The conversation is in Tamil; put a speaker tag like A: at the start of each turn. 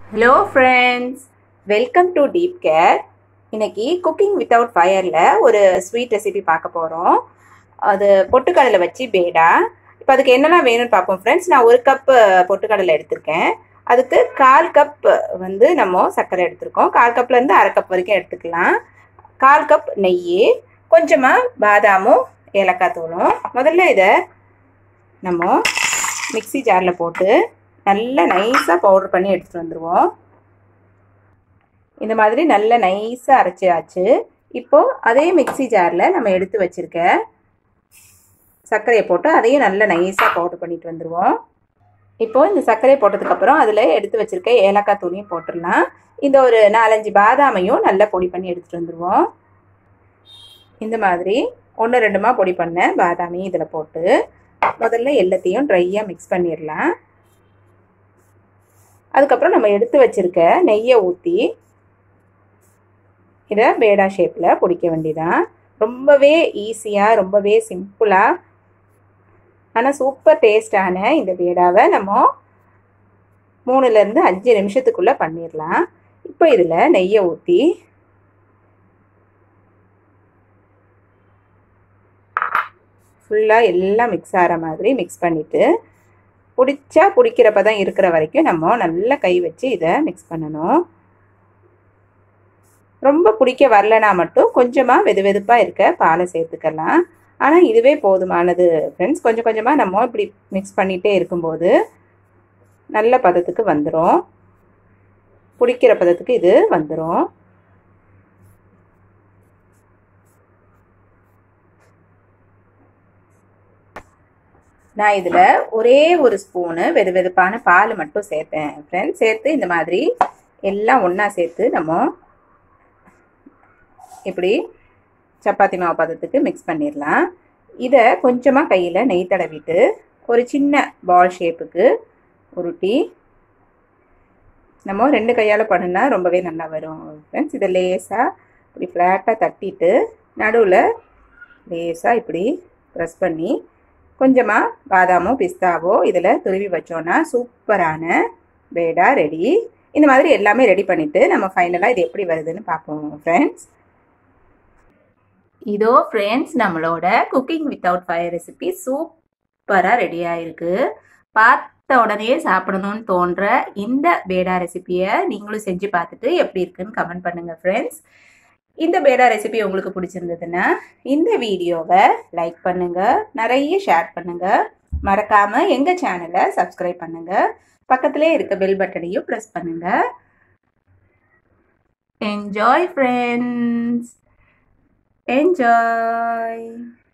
A: hello friends welcome to Deep Care இன்னைக்கு குக்கிங் வித்தவுட் ஃபயரில் ஒரு ஸ்வீட் ரெசிபி பார்க்க போகிறோம் அது பொட்டுக்கடலை வச்சு பேடா இப்போ அதுக்கு என்னெல்லாம் வேணும்னு பார்ப்போம் ஃப்ரெண்ட்ஸ் நான் ஒரு கப் பொட்டுக்கடலை எடுத்திருக்கேன் அதுக்கு கால் கப் வந்து நம்ம சர்க்கரை எடுத்திருக்கோம் கால் கப்லேருந்து அரை கப் வரைக்கும் எடுத்துக்கலாம் கால் கப் நெய் கொஞ்சமாக பாதாமும் ஏலக்காய் தூளும் முதல்ல இதை நம்ம மிக்ஸி ஜாரில் போட்டு நல்லா நைஸாக பவுடர் பண்ணி எடுத்துகிட்டு வந்துடுவோம் இந்த மாதிரி நல்லா நைஸாக அரைச்சாச்சு இப்போது அதே மிக்ஸி ஜாரில் நம்ம எடுத்து வச்சுருக்க சர்க்கரையை போட்டு அதையும் நல்லா நைஸாக பவுடர் பண்ணிட்டு வந்துடுவோம் இப்போது இந்த சர்க்கரையை போட்டதுக்கப்புறம் அதில் எடுத்து வச்சுருக்க ஏலக்காய் தூளியும் போட்டுடலாம் இந்த ஒரு நாலஞ்சு பாதாமையும் நல்லா பொடி பண்ணி எடுத்துகிட்டு வந்துடுவோம் இந்த மாதிரி ஒன்று ரெண்டுமா பொடி பண்ண பாதாமையும் இதில் போட்டு முதல்ல எல்லாத்தையும் ட்ரையாக மிக்ஸ் பண்ணிடலாம் அதுக்கப்புறம் நம்ம எடுத்து வச்சுருக்க நெய்யை ஊற்றி இதை பேடா ஷேப்பில் பிடிக்க வேண்டியதான் ரொம்பவே ஈஸியாக ரொம்பவே சிம்பிளாக ஆனால் சூப்பர் டேஸ்டான இந்த பேடாவை நம்ம மூணுலேருந்து அஞ்சு நிமிஷத்துக்குள்ளே பண்ணிடலாம் இப்போ இதில் நெய்யை ஊற்றி ஃபுல்லாக எல்லாம் மிக்ஸ் ஆகிற மாதிரி மிக்ஸ் பண்ணிவிட்டு பிடிச்சா பிடிக்கிறப்ப தான் இருக்கிற வரைக்கும் நம்ம நல்லா கை வச்சு இதை மிக்ஸ் பண்ணணும் ரொம்ப பிடிக்க வரலனா மட்டும் கொஞ்சமாக வெது வெதுப்பாக இருக்க பாலை சேர்த்துக்கலாம் ஆனால் இதுவே போதுமானது ஃப்ரெண்ட்ஸ் கொஞ்சம் கொஞ்சமாக நம்ம இப்படி மிக்ஸ் பண்ணிகிட்டே இருக்கும்போது நல்ல பதத்துக்கு வந்துடும் பிடிக்கிற பதத்துக்கு இது வந்துடும் நான் இதில் ஒரே ஒரு ஸ்பூனு வெது வெதுப்பான பால் மட்டும் சேர்த்தேன் ஃப்ரெண்ட்ஸ் சேர்த்து இந்த மாதிரி எல்லாம் ஒன்றா சேர்த்து நம்ம இப்படி சப்பாத்தி மாவு பதத்துக்கு மிக்ஸ் பண்ணிடலாம் இதை கொஞ்சமாக கையில் நெய் தடவிட்டு ஒரு சின்ன பால் ஷேப்புக்கு உருட்டி நம்ம ரெண்டு கையால் பண்ணுனா ரொம்பவே நல்லா வரும் ஃப்ரெண்ட்ஸ் இதை லேசாக இப்படி ஃப்ளாட்டாக தட்டிட்டு நடுவில் லேசாக இப்படி ப்ரெஸ் பண்ணி கொஞ்சமாக பாதாமோ பிஸ்தாவோ இதில் துருவி வச்சோன்னா சூப்பரான பேடா ரெடி இந்த மாதிரி எல்லாமே ரெடி பண்ணிவிட்டு நம்ம ஃபைனலாக இது எப்படி வருதுன்னு பார்ப்போம் ஃப்ரெண்ட்ஸ் இதோ ஃப்ரெண்ட்ஸ் நம்மளோட குக்கிங் வித்தவுட் ஃபயர் ரெசிபி சூப்பராக ரெடி ஆகிருக்கு பார்த்த உடனே சாப்பிடணும்னு தோன்ற இந்த பேடா ரெசிபியை நீங்களும் செஞ்சு பார்த்துட்டு எப்படி இருக்குன்னு கமெண்ட் பண்ணுங்கள் ஃப்ரெண்ட்ஸ் இந்த பேடா ரெசிபி உங்களுக்கு பிடிச்சிருந்ததுன்னா இந்த வீடியோவை லைக் பண்ணுங்கள் நிறைய ஷேர் பண்ணுங்கள் மறக்காமல் எங்கள் சேனலை சப்ஸ்கிரைப் பண்ணுங்கள் பக்கத்திலே இருக்க பெல் பட்டனையும் ப்ரெஸ் பண்ணுங்கள் என்ஜாய் ஃப்ரெண்ட்ஸ் என்ஜாய்